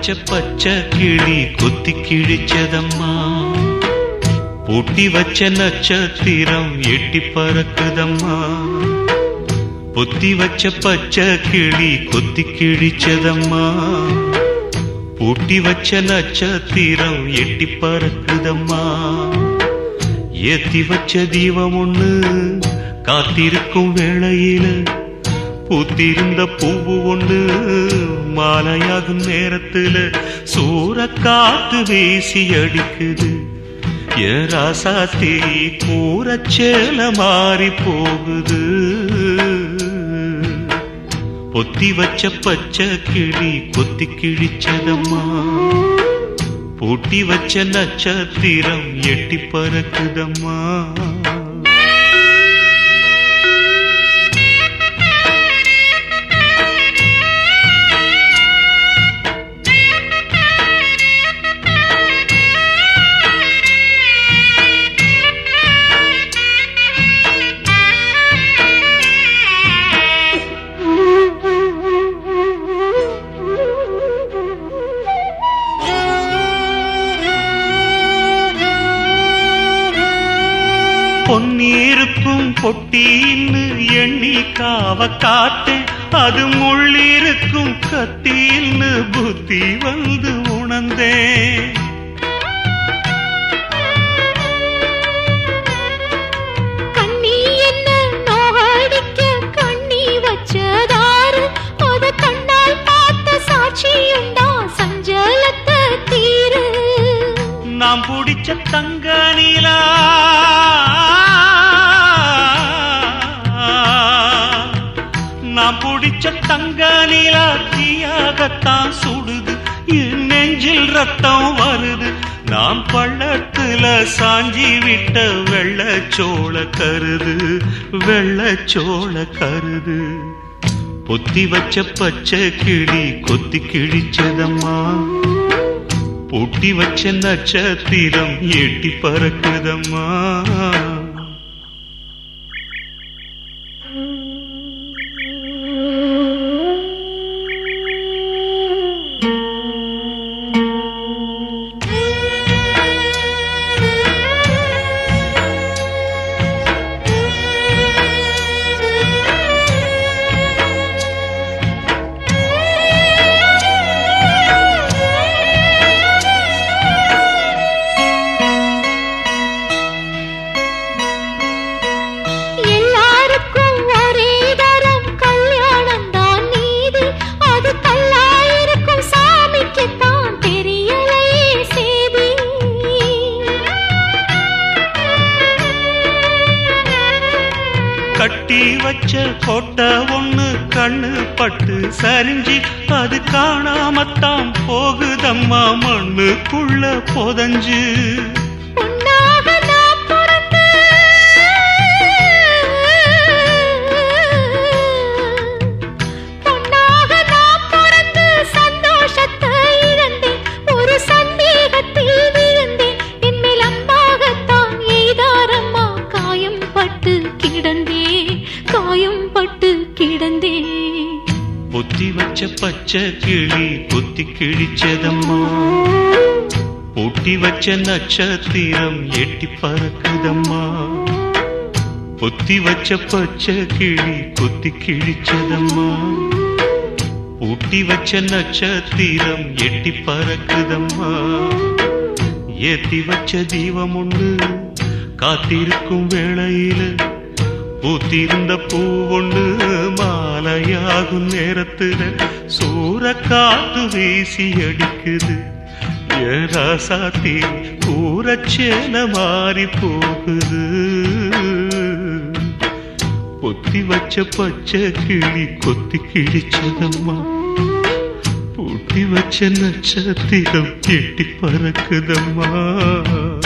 வச்ச பச்சை கிளி கொத்தி கிழிச்சதம்மா பூட்டி வச்ச நட்சத்திரம் எட்டி பறக்குதம்மா பொத்தி வச்ச பச்சை கிளி கொத்தி கிழிச்சதம்மா பூட்டி வச்ச நட்சத்திரம் எட்டி பறக்குதம்மா ஏத்தி வச்ச தீபம் ஒண்ணு காத்திருக்கும் வேளையில பூத்திருந்த பூவு ஒண்ணு மாலையாகும் நேரத்துல சூற காத்து வீசி அடிக்குது ஏ ராசாத்தி கூரச்சேல மாறி போகுது பொத்தி வச்ச பச்சை கிளி கொத்தி கிழிச்சதம்மா பூட்டி வச்ச நட்சத்திரம் எட்டி பறக்குதம்மா பொன்னீருக்கும் பொட்டின்னு எண்ணி காவ காத்தேன் அது முள்ளிருக்கும் கத்தின்னு புத்தி வந்து உணர்ந்தேன் கண்ணி என்ன நோகடிக்க கண்ணி வச்சதாரு அத கண்ணால் பார்த்த சாட்சியுண்டா சஞ்சலத்தை தீரு நாம் பிடிச்ச தங்க நிலா நாம் பிடிச்ச தங்க நிலா தீயாகத்தான் சுடுது என் நெஞ்சில் ரத்தம் வருது நாம் பள்ளத்துல சாஞ்சி விட்ட வெள்ளச்சோள கருது வெள்ளச்சோள கருது பொத்தி வச்ச பச்சை கிளி கொத்தி கிழிச்சதம்மா பூட்டி வச்ச நட்சத்திரம் எட்டி பறக்குதம்மா எல்லாருக்கும் ஒரே தரம் கல்யாணம் தான் நீதி அது கல்லாயிருக்கும் சாமிக்கு தான் தெரியலையே சேதி கட்டி வச்ச கோட்டை ஒண்ணு கண்ணு பட்டு சரிஞ்சு அது காணாமத்தான் போகுதம்மா மண்ணுக்குள்ள புதஞ்சு பொன்னாக நான் பிறந்து பொன்னாக நான் பிறந்து சந்தோஷத்தை இழந்தேன் ஒரு சந்தேகத்தில் விழுந்தேன் என் மேல் அம்மாகத்தான் எய்தாரம்மா காயம் பட்டு கிடந்தேன் காயம் பட்டு கிடந்தேன் பொத்தி வச்ச பச்சை கிளி கொத்தி கிழிச்சதம்மா பூட்டி வச்ச நட்சத்திரம் எட்டி பறக்குதம்மா பொத்தி வச்ச பச்சை கிளி கொத்தி கிழிச்சதம்மா பூட்டி வச்ச நட்சத்திரம் எட்டி பறக்குதம்மா ஏத்தி வச்ச தீபம் ஒண்ணு காத்திருக்கும் வேளையில பூத்திருந்த பூ ஒண்ணு மாலையாகும் நேரத்துல சூற காத்து வீசி அடிக்குது ஏராசாத்தி கூரச்சேல மாறி போகுது பொத்தி வச்ச பச்சை கிளி கொத்தி கிழிச்சதம்மா பூட்டி வச்ச நட்சத்திரம் எட்டி பறக்குதம்மா